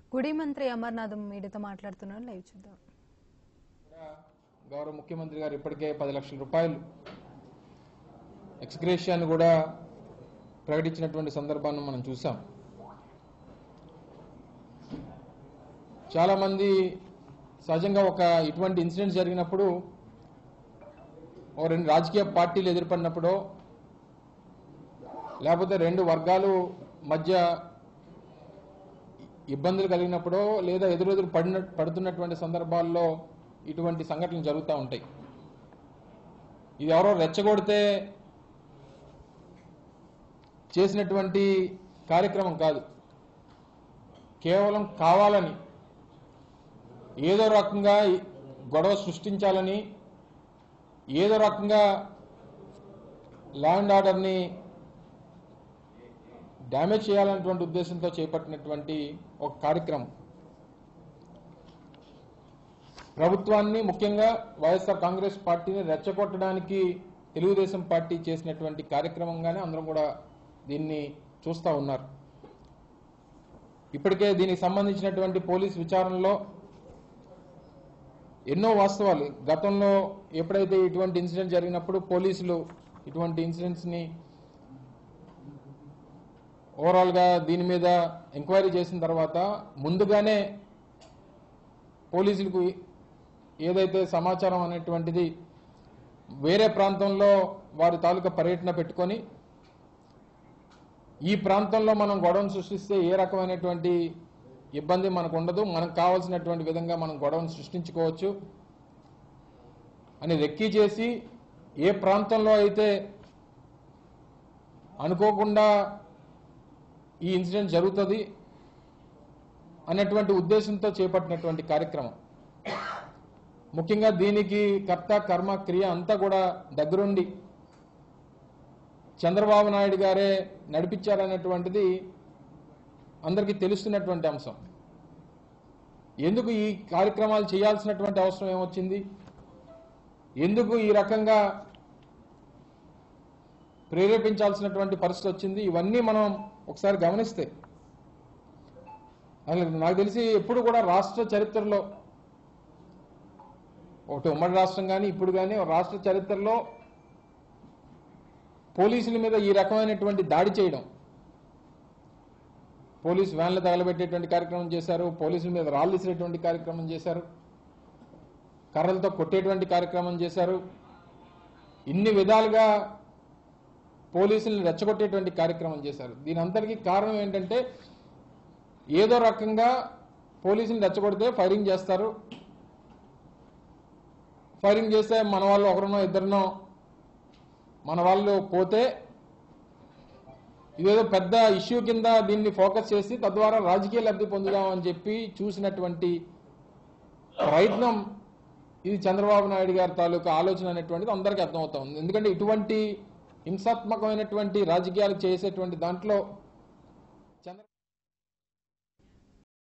గుడి మంత్రి అమర్నాథ్ మీడియాతో మాట్లాడుతున్నారు లైవ్ చూద్దాం కూడా గౌరవ ముఖ్యమంత్రి గారు ఇప్పటికే పది లక్షల రూపాయలు ఎక్స్గ్రేషియాను కూడా ప్రకటించినటువంటి సందర్భాన్ని మనం చూసాం చాలామంది సహజంగా ఒక ఇటువంటి ఇన్సిడెంట్ జరిగినప్పుడు ఓ రెండు రాజకీయ పార్టీలు ఎదురుపడినప్పుడో లేకపోతే రెండు వర్గాలు మధ్య ఇబ్బందులు కలిగినప్పుడో లేదా ఎదురెదురు పడిన పడుతున్నటువంటి సందర్భాల్లో ఇటువంటి సంఘటనలు జరుగుతూ ఉంటాయి ఇది ఎవరో రెచ్చగొడితే చేసినటువంటి కార్యక్రమం కాదు కేవలం కావాలని ఏదో రకంగా గొడవ సృష్టించాలని ఏదో రకంగా ల్యాండ్ ఆర్డర్ని డ్యామేజ్ చేయాలన్నటువంటి ఉద్దేశంతో చేపట్టినటువంటి ఒక కార్యక్రమం ప్రభుత్వాన్ని ముఖ్యంగా వైఎస్ఆర్ కాంగ్రెస్ పార్టీని రెచ్చగొట్టడానికి తెలుగుదేశం పార్టీ చేసినటువంటి కార్యక్రమంగానే అందరం కూడా దీన్ని చూస్తూ ఉన్నారు ఇప్పటికే దీనికి సంబంధించినటువంటి పోలీస్ విచారణలో ఎన్నో వాస్తవాలు గతంలో ఎప్పుడైతే ఇటువంటి ఇన్సిడెంట్ జరిగినప్పుడు పోలీసులు ఇటువంటి ఇన్సిడెంట్స్ని ఓవరాల్గా దీని మీద ఎంక్వైరీ చేసిన తర్వాత ముందుగానే పోలీసులకు ఏదైతే సమాచారం అనేటువంటిది వేరే ప్రాంతంలో వారి తాలూకా పర్యటన పెట్టుకొని ఈ ప్రాంతంలో మనం గొడవను సృష్టిస్తే ఏ రకమైనటువంటి ఇబ్బంది మనకు ఉండదు మనకు కావాల్సినటువంటి విధంగా మనం గొడవను సృష్టించుకోవచ్చు అని రెక్కీ చేసి ఏ ప్రాంతంలో అయితే అనుకోకుండా ఈ ఇన్సిడెంట్ జరుగుతుంది అనేటువంటి ఉద్దేశంతో చేపట్టినటువంటి కార్యక్రమం ముఖ్యంగా దీనికి కర్త కర్మ క్రియ అంతా కూడా దగ్గరుండి చంద్రబాబు నాయుడు గారే నడిపించారనేటువంటిది అందరికీ తెలుస్తున్నటువంటి అంశం ఎందుకు ఈ కార్యక్రమాలు చేయాల్సినటువంటి అవసరం ఏమొచ్చింది ఎందుకు ఈ రకంగా ప్రేరేపించాల్సినటువంటి పరిస్థితి వచ్చింది ఇవన్నీ మనం ఒకసారి గమనిస్తే అసలు నాకు తెలిసి ఎప్పుడు కూడా రాష్ట్ర చరిత్రలో ఒకటి ఉమ్మడి రాష్ట్రం కానీ ఇప్పుడు కానీ రాష్ట్ర చరిత్రలో పోలీసుల మీద ఈ రకమైనటువంటి దాడి చేయడం పోలీసు వ్యాన్లు తగలబెట్టేటువంటి కార్యక్రమం చేశారు పోలీసుల మీద రాళ్ళు ఇసిరేటువంటి కార్యక్రమం చేశారు కర్రలతో కొట్టేటువంటి కార్యక్రమం చేశారు ఇన్ని విధాలుగా పోలీసులను రెచ్చగొట్టేటువంటి కార్యక్రమం చేశారు దీని అంతటికీ కారణం ఏంటంటే ఏదో రకంగా పోలీసులు రెచ్చగొడితే ఫైరింగ్ చేస్తారు ఫైరింగ్ చేస్తే మన వాళ్ళు ఒకరినో ఇద్దరినో మన వాళ్ళు పోతే ఇదేదో పెద్ద ఇష్యూ కింద దీన్ని ఫోకస్ చేసి తద్వారా రాజకీయ లబ్ధి పొందుదామని చెప్పి చూసినటువంటి ప్రయత్నం ఇది చంద్రబాబు నాయుడు గారి తాలూకా ఆలోచన అనేటువంటిది అందరికీ అర్థమవుతా ఉంది ఎందుకంటే ఇటువంటి హింసాత్మకమైనటువంటి రాజకీయాలు చేసేటువంటి దాంట్లో